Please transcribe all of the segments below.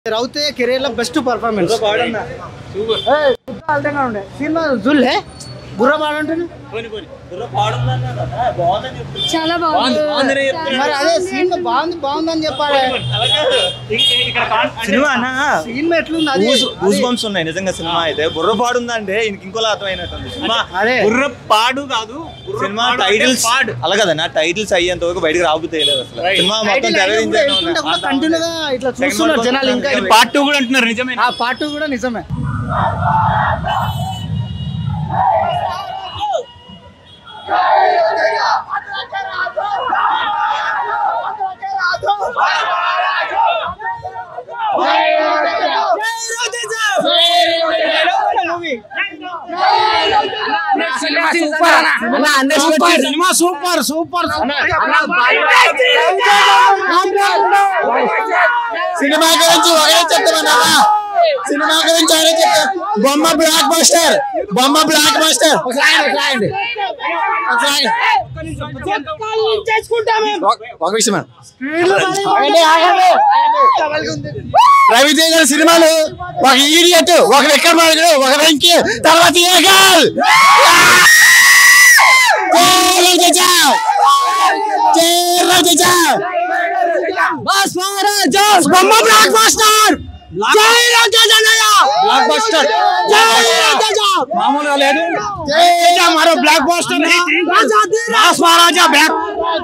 రౌతే career లో best performance ఉండే సినిమా జుల్లే గుర్ర పాడంటున్నా చాలా బాగుంది మరి అదే సినిమా బాగుంది బాగుందని చెప్పాలి సినిమా అన్న సినిమా ఎట్లుంది అది గూస్ బంప్స్ ఉన్నాయి నిజంగా సినిమా అయితే బుర్ర పాడు ఉందంటే ఇంక ఇంకోలా అర్థమైనట్టుంది సినిమా అదే బుర్ర పాడు కాదు బుర్ర సినిమా పాడు అంటే టైటిల్స్ పాడు అలా కదన్నా టైటిల్స్ అయ్యేంత వరకు బయటకు రాబోతేయలేదు అసలు సినిమా మొత్తం తెరదించాను కంటిన్యూగా ఇట్లా చూస్తున్నారు జనాలు ఇంకా ఇది పార్ట్ టూ కూడా అంటున్నారు నిజమే ఆ పార్ట్ కూడా నిజమే సినిమా సూపర్ సూపర్ సినిమా గురించి ఒకే చెప్తామన్నా సినిమా గురించి ఒకే చెప్తా బొమ్మ బ్లాక్ బస్టర్ బొమ్మ బ్లాక్ బస్టర్ ఒక విషయం రవితేజ సినిమాలు ఒక ఈడియట్ ఒక విక్రమార్కుడు ఒక వెంకీ తర్వాత ఏకల్ జై రవితేజ జై రవితేజ బొమ్మ బ్లాక్ బస్టర్ జై రవితేజ బ్లాక్ బస్టర్ జై రవితేజ మామూలుగా లేదు జై మరో blockbuster mass Maharaja block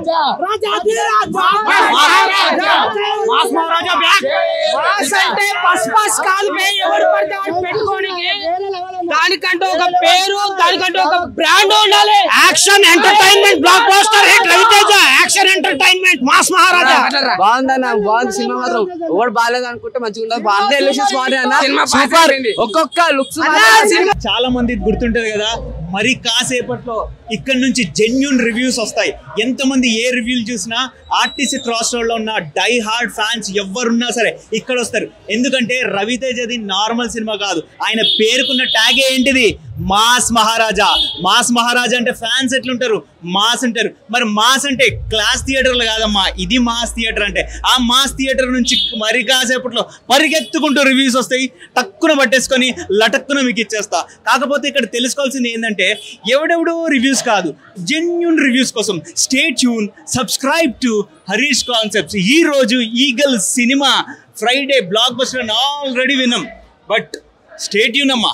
mass Maharaja back అంటే బస్ బస్ కాదు బే, ఎవడు పడితే వాడు పెట్టుకోనికి దానికంటే ఒక పేరు దానికంటే ఒక బ్రాండ్ ఉండాలి action entertainment blockbuster hit Ravi Teja action entertainment mass Maharaja బాగుందన్న బాగుంది సినిమా మాత్రం ఎవడు బాగాలేదు అనుకుంటే మంచిగా ఉండదు బాగుంది ఎలిషన్స్ బాగుంది అన్న సూపర్ ఒక్కొక్క లుక్స్ చాలా మంది గుర్తుంటది కదా మరి కాసేపట్లో ఇక్కడ నుంచి జెన్యున్ రివ్యూస్ వస్తాయి ఎంతమంది ఏ రివ్యూలు చూసినా ఆర్టీసీ క్రాస్ రోడ్ లో ఉన్న డై హార్డ్ ఫ్యాన్స్ ఎవరున్నా సరే ఇక్కడ వస్తారు ఎందుకంటే రవితేజది నార్మల్ సినిమా కాదు ఆయన పేరుకున్న ట్యాగే ఏంటిది మాస్ మహారాజా మాస్ మహారాజా అంటే ఫ్యాన్స్ ఎట్లుంటారు మాస్ అంటారు మరి మాస్ అంటే క్లాస్ థియేటర్లు కాదమ్మా ఇది మాస్ థియేటర్ అంటే ఆ మాస్ థియేటర్ నుంచి మరి కాసేపట్లో పరిగెత్తుకుంటూ రివ్యూస్ వస్తాయి టక్కున పట్టేసుకొని లటక్కున మీకు ఇచ్చేస్తా కాకపోతే ఇక్కడ తెలుసుకోవాల్సింది ఏంటంటే ఎవడెవడో రివ్యూస్ కాదు జెన్యున్ రివ్యూస్ కోసం stay tune subscribe to Harish concepts ఈ రోజు Eagle cinema Friday blockbuster already విన్నాం బట్ స్టే ట్యూన్ అమ్మా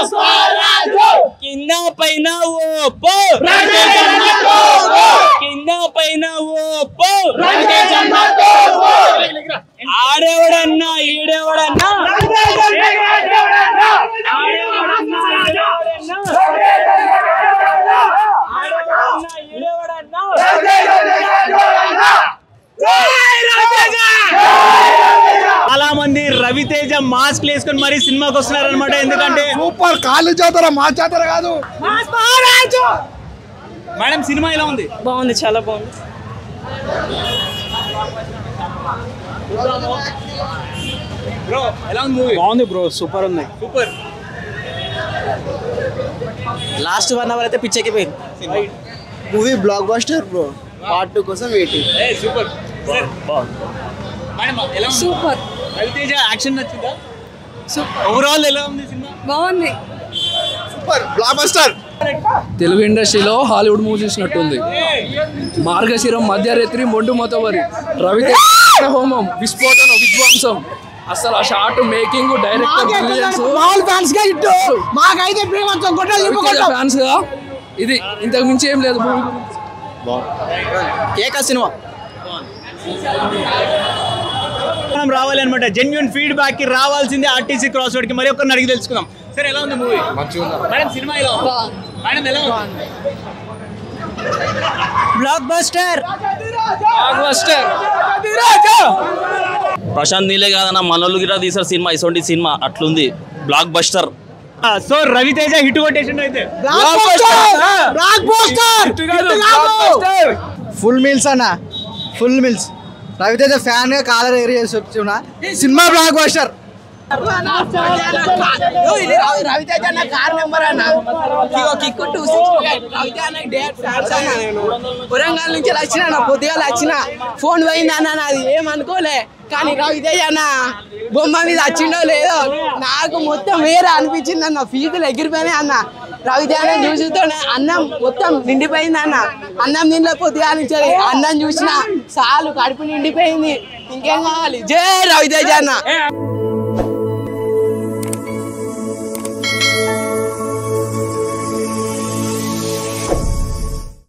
కింద పైన ఓ పో కింద పైన ఓ పో ఆడేవాడన్నా ఈడేవాడన్నా చాలా మంది రవితేజ మాస్క్ వేసుకొని మరీ సినిమాకి వస్తున్నారు అనమాట ఎందుకంటే సూపర్ కాళ్ళు జాతర మా జాతర కాదు మేడం సినిమా ఎలా ఉంది బాగుంది చాలా బాగుంది బ్రో ఎలా ఉంది మూవీ బాగుంది బ్రో సూపర్ ఉంది సూపర్ లాస్ట్ వన్ అవర్ అయితే పిచ్చెక్కిపోయింది movie blockbuster bro part two కోసం వెయిటింగ్ ఏ సూపర్ సార్ మేడం ఎలా ఉంది సూపర్ రవితేజ యాక్షన్ నచ్చిందా ఓవరాల్ ఎలా ఉంది సినిమా బాగుంది సూపర్ బ్లాక్ బస్టర్ తెలుగు ఇండస్ట్రీలో హాలీవుడ్ మూవీ చూసినట్టుంది మార్గశిరం మధ్యరాత్రి మొండు మొతవరి రవితేజ హోమం విస్ఫోటన విధ్వంసం అసలు ఆ షార్ట్ మేకింగ్ డైరెక్టర్ బ్రిలియన్స్ మామూలు ఫ్యాన్స్ గా ఇట్టు మాకైతే ప్రేమ కొట్టాలి ఫ్యాన్స్ గా ఇది ఇంతకు మించి ఏం లేదు మూవీ ఏకా సినిమా మనం రావాలి అనమాట జెన్యున్ ఫీడ్బ్యాక్ కి రావాల్సింది ఆర్టీసీ క్రాస్ రోడ్ కి మరి ఒక్కరిని అడిగి తెలుసుకుందాం సరే ఎలా ఉంది మూవీ మేడం సినిమా ఎలా ఉంది మేడం ఎలా ఉంది బ్లాక్ బస్టర్ ప్రశాంత్ నీలే కాదన్న మనోళ్ళు గిట్లా తీసారు సినిమా ఇటువంటి సినిమా అట్లుంది blockbuster so Ravi Teja hit కొట్టేసిండు అయితే బ్లాక్ బస్టర్ ఫుల్ మీల్స్ అన్న ఫుల్ మీల్స్ రవితేజ ఫ్యాన్ గా కాలర్ ఏరియా చెప్తున్నా సినిమా బ్లాక్ బస్టర్ రవితేజ అన్న కార్ నెంబర్ అన్న ఇగో కిక్కు టూ రవితేజ అన్న డేట్ ఫ్యాన్స్ అన్న నేను వరంగల్ నుంచి వచ్చిన పొద్దుగాల వచ్చిన ఫోన్ పోయింది అన్న నాది ఏమనుకోలే కానీ రవితేజ అన్న బొమ్మ మీద వచ్చిండో లేదో నాకు మొత్తం వేరే అనిపించింది అన్న ఫీజులు ఎగిరిపోయినాయి అన్న రవితేజ చూసుతోనే అన్నం మొత్తం నిండిపోయింది అన్న అన్నం నిండా పొద్దుగా నుంచి అన్నం చూసిన చాలు కడుపు నిండిపోయింది ఇంకేం కావాలి జై రవితేజ అన్న